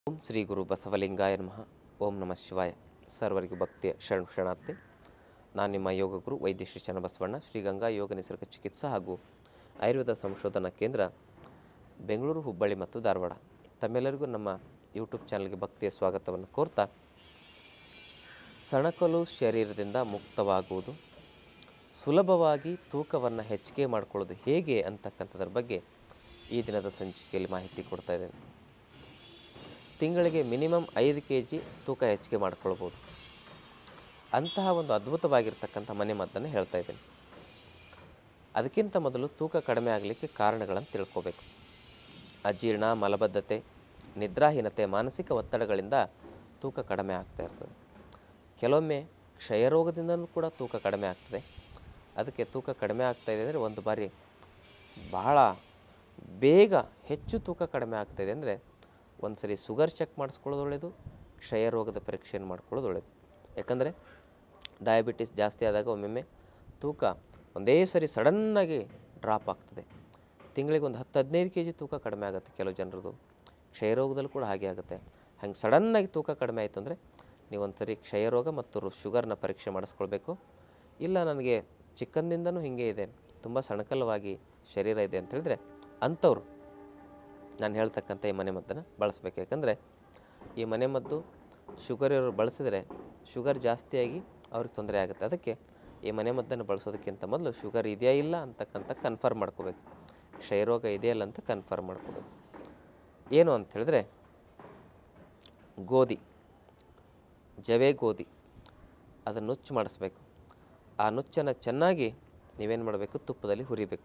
ಓಂ ಶ್ರೀ ಗುರು ಬಸವಲಿಂಗಾಯ ನಮಃ ಓಂ ನಮಃ ಶಿವಾಯ ಸರ್ವರಿಗೂ ಭಕ್ತಿಯ ಶರಣ ಶರಣಾರ್ಥಿ ನಾನು ನಿಮ್ಮ ಯೋಗ ಗುರು ವೈದ್ಯ ಶ್ರೀ ಚನ್ನಬಸವಣ್ಣ ಶ್ರೀ ಗಂಗಾ ಯೋಗ ನಿಸರ್ಗ ಚಿಕಿತ್ಸಾ ಹಾಗೂ ಆಯುರ್ವೇದ ಸಂಶೋಧನಾ ಕೇಂದ್ರ ಬೆಂಗಳೂರು ಹುಬ್ಬಳ್ಳಿ ಮತ್ತು ಧಾರವಾಡ ತಮ್ಮೆಲ್ಲರಿಗೂ ನಮ್ಮ ಯೂಟ್ಯೂಬ್ ಚಾನಲ್ಗೆ ಭಕ್ತಿಯ ಸ್ವಾಗತವನ್ನು ಕೋರ್ತಾ ಸಣಕಲು ಶರೀರದಿಂದ ಮುಕ್ತವಾಗುವುದು ಸುಲಭವಾಗಿ ತೂಕವನ್ನು ಹೆಚ್ಚಿಗೆ ಮಾಡಿಕೊಳ್ಳೋದು ಹೇಗೆ ಅಂತಕ್ಕಂಥದ್ರ ಬಗ್ಗೆ ಈ ದಿನದ ಸಂಚಿಕೆಯಲ್ಲಿ ಮಾಹಿತಿ ಕೊಡ್ತಾ ಇದ್ದೇನೆ ತಿಂಗಳಿಗೆ ಮಿನಿಮಮ್ ಐದು ಕೆ ಜಿ ತೂಕ ಹೆಚ್ಚಿಗೆ ಮಾಡ್ಕೊಳ್ಬೋದು ಅಂತಹ ಒಂದು ಅದ್ಭುತವಾಗಿರ್ತಕ್ಕಂಥ ಮನೆ ಮದ್ದನ್ನು ಹೇಳ್ತಾ ಇದ್ದೇನೆ ಅದಕ್ಕಿಂತ ಮೊದಲು ತೂಕ ಕಡಿಮೆ ಆಗಲಿಕ್ಕೆ ಕಾರಣಗಳನ್ನು ತಿಳ್ಕೋಬೇಕು ಅಜೀರ್ಣ ಮಲಬದ್ಧತೆ ನಿದ್ರಾಹೀನತೆ ಮಾನಸಿಕ ಒತ್ತಡಗಳಿಂದ ತೂಕ ಕಡಿಮೆ ಆಗ್ತಾ ಇರ್ತದೆ ಕೆಲವೊಮ್ಮೆ ಕ್ಷಯರೋಗದಿಂದಲೂ ಕೂಡ ತೂಕ ಕಡಿಮೆ ಆಗ್ತದೆ ಅದಕ್ಕೆ ತೂಕ ಕಡಿಮೆ ಆಗ್ತಾ ಇದೆ ಅಂದರೆ ಒಂದು ಬಾರಿ ಬಹಳ ಬೇಗ ಹೆಚ್ಚು ತೂಕ ಕಡಿಮೆ ಆಗ್ತಾಯಿದೆ ಅಂದರೆ ಒಂದು ಸರಿ ಸುಗರ್ ಚೆಕ್ ಮಾಡಿಸ್ಕೊಳ್ಳೋದು ಒಳ್ಳೆಯದು ಕ್ಷಯರೋಗದ ಪರೀಕ್ಷೆಯನ್ನು ಮಾಡ್ಕೊಳ್ಳೋದು ಒಳ್ಳೆಯದು ಯಾಕಂದರೆ ಡಯಾಬಿಟಿಸ್ ಜಾಸ್ತಿ ಆದಾಗ ಒಮ್ಮೊಮ್ಮೆ ತೂಕ ಒಂದೇ ಸರಿ ಸಡನ್ನಾಗಿ ಡ್ರಾಪ್ ಆಗ್ತದೆ ತಿಂಗಳಿಗೆ ಒಂದು ಹತ್ತು ಹದಿನೈದು ಕೆ ಜಿ ತೂಕ ಕಡಿಮೆ ಆಗುತ್ತೆ ಕೆಲವು ಜನರದು ಕ್ಷಯರೋಗದಲ್ಲೂ ಕೂಡ ಹಾಗೆ ಆಗುತ್ತೆ ಹಂಗೆ ಸಡನ್ನಾಗಿ ತೂಕ ಕಡಿಮೆ ಆಯಿತು ಅಂದರೆ ನೀವು ಒಂದು ಸರಿ ಕ್ಷಯರೋಗ ಮತ್ತು ರು- ಶುಗರ್ನ ಪರೀಕ್ಷೆ ಮಾಡಿಸ್ಕೊಳ್ಬೇಕು ಇಲ್ಲ ನನಗೆ ಚಿಕ್ಕಂದಿಂದನೂ ಹೀಗೆ ಇದೆ ತುಂಬ ಸಣಕಲವಾಗಿ ಶರೀರ ಇದೆ ಅಂತ ಹೇಳಿದ್ರೆ ಅಂಥವ್ರು ನಾನು ಹೇಳ್ತಕ್ಕಂಥ ಈ ಮನೆಮದ್ದನ್ನು ಬಳಸಬೇಕು ಯಾಕಂದರೆ ಈ ಮನೆಮದ್ದು ಶುಗರ್ ಇರೋರು ಬಳಸಿದರೆ ಶುಗರ್ ಜಾಸ್ತಿಯಾಗಿ ಅವ್ರಿಗೆ ತೊಂದರೆ ಆಗುತ್ತೆ ಅದಕ್ಕೆ ಈ ಮನೆಮದ್ದನ್ನು ಬಳಸೋದಕ್ಕಿಂತ ಮೊದಲು ಶುಗರ್ ಇದೆಯಾ ಇಲ್ಲ ಅಂತಕ್ಕಂಥ ಕನ್ಫರ್ಮ್ ಮಾಡ್ಕೋಬೇಕು ಕ್ಷಯರೋಗ ಇದೆಯಲ್ಲ ಅಂತ ಕನ್ಫರ್ಮ್ ಮಾಡ್ಕೋಬೇಕು ಏನು ಅಂತ ಹೇಳಿದ್ರೆ ಗೋಧಿ ಜವೆ ಗೋಧಿ ಅದನ್ನು ನುಚ್ಚು ಮಾಡಿಸ್ಬೇಕು ಆ ನುಚ್ಚನ್ನು ಚೆನ್ನಾಗಿ ನೀವೇನು ಮಾಡಬೇಕು ತುಪ್ಪದಲ್ಲಿ ಹುರಿಬೇಕು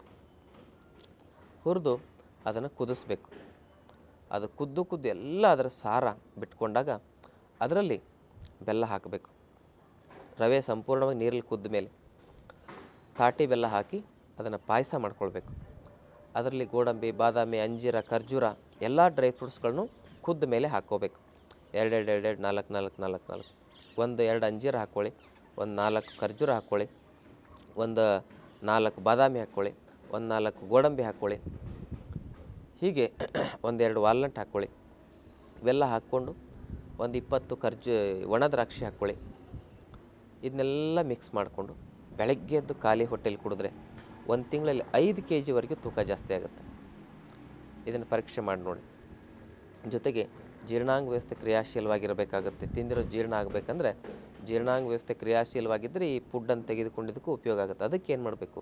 ಹುರಿದು ಅದನ್ನು ಕುದಿಸ್ಬೇಕು ಅದು ಕುದ್ದು ಕುದ್ದು ಎಲ್ಲ ಅದರ ಸಾರ ಬಿಟ್ಕೊಂಡಾಗ ಅದರಲ್ಲಿ ಬೆಲ್ಲ ಹಾಕಬೇಕು ರವೆ ಸಂಪೂರ್ಣವಾಗಿ ನೀರಲ್ಲಿ ಕುದ್ದ ಮೇಲೆ ತಾಟಿ ಬೆಲ್ಲ ಹಾಕಿ ಅದನ್ನು ಪಾಯಸ ಮಾಡ್ಕೊಳ್ಬೇಕು ಅದರಲ್ಲಿ ಗೋಡಂಬಿ ಬಾದಾಮಿ ಅಂಜೀರ ಖರ್ಜೂರ ಎಲ್ಲ ಡ್ರೈ ಫ್ರೂಟ್ಸ್ಗಳನ್ನು ಕುದ್ದ ಮೇಲೆ ಹಾಕ್ಕೋಬೇಕು ಎರಡೆರಡು ಎರಡೆರಡು ನಾಲ್ಕು ನಾಲ್ಕು ನಾಲ್ಕು ನಾಲ್ಕು ಒಂದು ಎರಡು ಅಂಜೀರ ಹಾಕ್ಕೊಳ್ಳಿ ಒಂದು ನಾಲ್ಕು ಖರ್ಜೂರ ಹಾಕ್ಕೊಳ್ಳಿ ಒಂದು ನಾಲ್ಕು ಬಾದಾಮಿ ಹಾಕ್ಕೊಳ್ಳಿ ಒಂದು ನಾಲ್ಕು ಗೋಡಂಬಿ ಹಾಕ್ಕೊಳ್ಳಿ ಹೀಗೆ ಒಂದೆರಡು ವಾಲ್ನಟ್ ಹಾಕ್ಕೊಳ್ಳಿ ಇವೆಲ್ಲ ಹಾಕ್ಕೊಂಡು ಒಂದು ಇಪ್ಪತ್ತು ಖರ್ಜು ಒಣ ದ್ರಾಕ್ಷಿ ಹಾಕ್ಕೊಳ್ಳಿ ಇದನ್ನೆಲ್ಲ ಮಿಕ್ಸ್ ಮಾಡಿಕೊಂಡು ಬೆಳಗ್ಗೆ ಎದ್ದು ಖಾಲಿ ಹೊಟ್ಟೆಲಿ ಕುಡಿದ್ರೆ ಒಂದು ತಿಂಗಳಲ್ಲಿ ಐದು ಕೆ ಜಿವರೆಗೆ ತೂಕ ಜಾಸ್ತಿ ಆಗುತ್ತೆ ಇದನ್ನು ಪರೀಕ್ಷೆ ಮಾಡಿ ನೋಡಿ ಜೊತೆಗೆ ಜೀರ್ಣಾಂಗ ವ್ಯವಸ್ಥೆ ಕ್ರಿಯಾಶೀಲವಾಗಿರಬೇಕಾಗುತ್ತೆ ತಿಂದಿರೋ ಜೀರ್ಣ ಆಗಬೇಕಂದ್ರೆ ಜೀರ್ಣಾಂಗ ವ್ಯವಸ್ಥೆ ಕ್ರಿಯಾಶೀಲವಾಗಿದ್ದರೆ ಈ ಫುಡ್ಡನ್ನು ತೆಗೆದುಕೊಂಡಿದ್ದಕ್ಕೂ ಉಪಯೋಗ ಆಗುತ್ತೆ ಅದಕ್ಕೆ ಏನು ಮಾಡಬೇಕು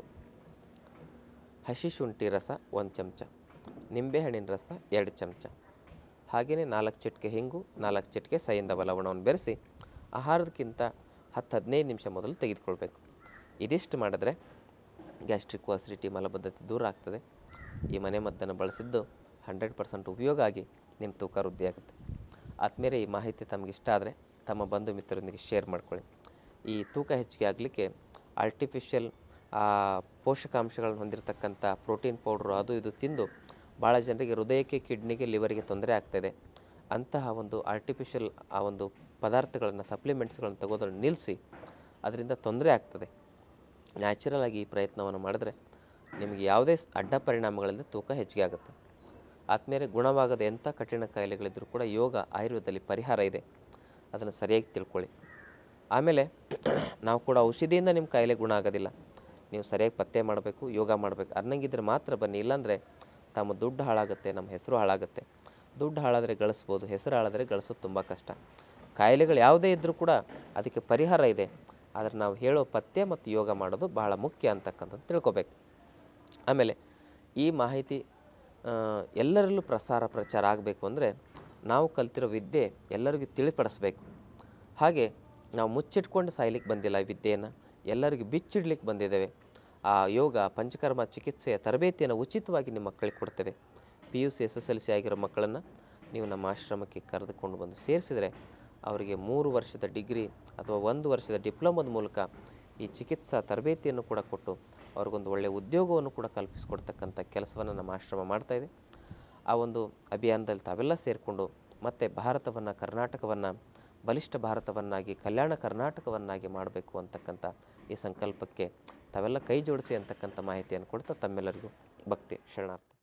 ಹಸಿ ಶುಂಠಿ ರಸ ಒಂದು ಚಮಚ ನಿಂಬೆಹಣ್ಣಿನ ರಸ ಎರಡು ಚಮಚ ಹಾಗೆಯೇ ನಾಲ್ಕು ಚಿಟಿಕೆ ಹಿಂಗು ನಾಲ್ಕು ಚಿಟಿಕೆ ಸೈಂಧವ ಲವಣವನ್ನು ಬೆರೆಸಿ ಆಹಾರದಕ್ಕಿಂತ ಹತ್ತು ಹದಿನೈದು ನಿಮಿಷ ಮೊದಲು ತೆಗೆದುಕೊಳ್ಬೇಕು ಇದಿಷ್ಟು ಮಾಡಿದ್ರೆ ಗ್ಯಾಸ್ಟ್ರಿಕ್ ಅಸಿಡಿಟಿ ಮಲಬದ್ಧತೆ ದೂರ ಆಗ್ತದೆ ಈ ಮನೆ ಮದ್ದನ್ನು ಬಳಸಿದ್ದು ಹಂಡ್ರೆಡ್ ಪರ್ಸೆಂಟ್ ಉಪಯೋಗ ಆಗಿ ನಿಮ್ಮ ತೂಕ ವೃದ್ಧಿ ಆಗುತ್ತೆ ಆದ್ಮೇಲೆ ಈ ಮಾಹಿತಿ ತಮಗೆ ಇಷ್ಟ ಆದರೆ ತಮ್ಮ ಬಂಧು ಮಿತ್ರರೊಂದಿಗೆ ಶೇರ್ ಮಾಡ್ಕೊಳ್ಳಿ ಈ ತೂಕ ಹೆಚ್ಚಿಗೆ ಆಗಲಿಕ್ಕೆ ಆರ್ಟಿಫಿಷಿಯಲ್ ಪೋಷಕಾಂಶಗಳನ್ನು ಹೊಂದಿರತಕ್ಕಂಥ ಪ್ರೋಟೀನ್ ಪೌಡ್ರು ಅದು ಇದು ತಿಂದು ಭಾಳ ಜನರಿಗೆ ಹೃದಯಕ್ಕೆ ಕಿಡ್ನಿಗೆ ಲಿವರಿಗೆ ತೊಂದರೆ ಆಗ್ತಾಯಿದೆ ಅಂತಹ ಒಂದು ಆರ್ಟಿಫಿಷಿಯಲ್ ಆ ಒಂದು ಪದಾರ್ಥಗಳನ್ನು ಸಪ್ಲಿಮೆಂಟ್ಸ್ಗಳನ್ನು ತೆಗೋದನ್ನು ನಿಲ್ಲಿಸಿ ಅದರಿಂದ ತೊಂದರೆ ಆಗ್ತದೆ ನ್ಯಾಚುರಲ್ ಆಗಿ ಈ ಪ್ರಯತ್ನವನ್ನು ಮಾಡಿದ್ರೆ ನಿಮಗೆ ಯಾವುದೇ ಸ್- ಅಡ್ಡ ಪರಿಣಾಮಗಳಿಂದ ತೂಕ ಹೆಚ್ಚಿಗೆ ಆಗುತ್ತೆ ಆದ್ಮೇಲೆ ಗುಣವಾಗದ ಎಂಥ ಕಠಿಣ ಕಾಯಿಲೆಗಳಿದ್ದರೂ ಕೂಡ ಯೋಗ ಆಯುರ್ವೇದದಲ್ಲಿ ಪರಿಹಾರ ಇದೆ ಅದನ್ನು ಸರಿಯಾಗಿ ತಿಳ್ಕೊಳ್ಳಿ ಆಮೇಲೆ ನಾವು ಕೂಡ ಔಷಧಿಯಿಂದ ನಿಮ್ಮ ಕಾಯಿಲೆ ಗುಣ ಆಗೋದಿಲ್ಲ ನೀವು ಸರಿಯಾಗಿ ಪತ್ತೆ ಮಾಡಬೇಕು ಯೋಗ ಮಾಡಬೇಕು ಅನ್ನಂಗಿದ್ರೆ ಮಾತ್ರ ಬನ್ನಿ ಇಲ್ಲಾಂದರೆ ತಮ್ಮ ದುಡ್ಡು ಹಾಳಾಗುತ್ತೆ ನಮ್ಮ ಹೆಸರು ಹಾಳಾಗುತ್ತೆ ದುಡ್ಡು ಹಾಳಾದರೆ ಗಳಿಸ್ಬೋದು ಹೆಸರು ಹಾಳಾದರೆ ಗಳಿಸೋದು ತುಂಬ ಕಷ್ಟ ಕಾಯಿಲೆಗಳು ಯಾವುದೇ ಇದ್ದರೂ ಕೂಡ ಅದಕ್ಕೆ ಪರಿಹಾರ ಇದೆ ಆದರೆ ನಾವು ಹೇಳೋ ಪಥ್ಯ ಮತ್ತು ಯೋಗ ಮಾಡೋದು ಬಹಳ ಮುಖ್ಯ ಅಂತಕ್ಕಂಥದ್ದು ತಿಳ್ಕೊಬೇಕು ಆಮೇಲೆ ಈ ಮಾಹಿತಿ ಆ, ಎಲ್ಲರಲ್ಲೂ ಪ್ರಸಾರ ಪ್ರಚಾರ ಆಗಬೇಕು ಅಂದರೆ ನಾವು ಕಲ್ತಿರೋ ವಿದ್ಯೆ ಎಲ್ಲರಿಗೂ ತಿಳಿಪಡಿಸ್ಬೇಕು ಹಾಗೆ ನಾವು ಮುಚ್ಚಿಟ್ಕೊಂಡು ಸಾಯ್ಲಿಕ್ಕೆ ಬಂದಿಲ್ಲ ಈ ವಿದ್ಯೆಯನ್ನು ಎಲ್ಲರಿಗೂ ಬಿಚ್ಚಿಡ್ಲಿಕ್ಕೆ ಬಂದಿದ್ದೇವೆ ಆ ಯೋಗ ಪಂಚಕರ್ಮ ಚಿಕಿತ್ಸೆಯ ತರಬೇತಿಯನ್ನು ಉಚಿತವಾಗಿ ನಿಮ್ಮ ಮಕ್ಕಳಿಗೆ ಕೊಡ್ತೇವೆ P U C S S L C ಆಗಿರೋ ಮಕ್ಕಳನ್ನು ನೀವು ನಮ್ಮ ಆಶ್ರಮಕ್ಕೆ ಕರೆದುಕೊಂಡು ಬಂದು ಸೇರಿಸಿದರೆ ಅವರಿಗೆ ಮೂರು ವರ್ಷದ ಡಿಗ್ರಿ ಅಥವಾ ಒಂದು ವರ್ಷದ ಡಿಪ್ಲೊಮದ ಮೂಲಕ ಈ ಚಿಕಿತ್ಸಾ ತರಬೇತಿಯನ್ನು ಕೂಡ ಕೊಟ್ಟು ಅವ್ರಿಗೊಂದು ಒಳ್ಳೆಯ ಉದ್ಯೋಗವನ್ನು ಕೂಡ ಕಲ್ಪಿಸಿಕೊಡ್ತಕ್ಕಂಥ ಕೆಲಸವನ್ನು ನಮ್ಮ ಆಶ್ರಮ ಮಾಡ್ತಾಯಿದೆ ಆ ಒಂದು ಅಭಿಯಾನದಲ್ಲಿ ತಾವೆಲ್ಲ ಸೇರಿಕೊಂಡು ಮತ್ತು ಭಾರತವನ್ನು ಕರ್ನಾಟಕವನ್ನು ಬಲಿಷ್ಠ ಭಾರತವನ್ನಾಗಿ ಕಲ್ಯಾಣ ಕರ್ನಾಟಕವನ್ನಾಗಿ ಮಾಡಬೇಕು ಅಂತಕ್ಕಂಥ ಈ ಸಂಕಲ್ಪಕ್ಕೆ ತಾವೆಲ್ಲ ಕೈ ಜೋಡಿಸಿ ಅಂತಕ್ಕಂಥ ಮಾಹಿತಿಯನ್ನು ಕೊಡ್ತಾ ತಮ್ಮೆಲ್ಲರಿಗೂ ಭಕ್ತಿ ಶರಣಾರ್ಥಿ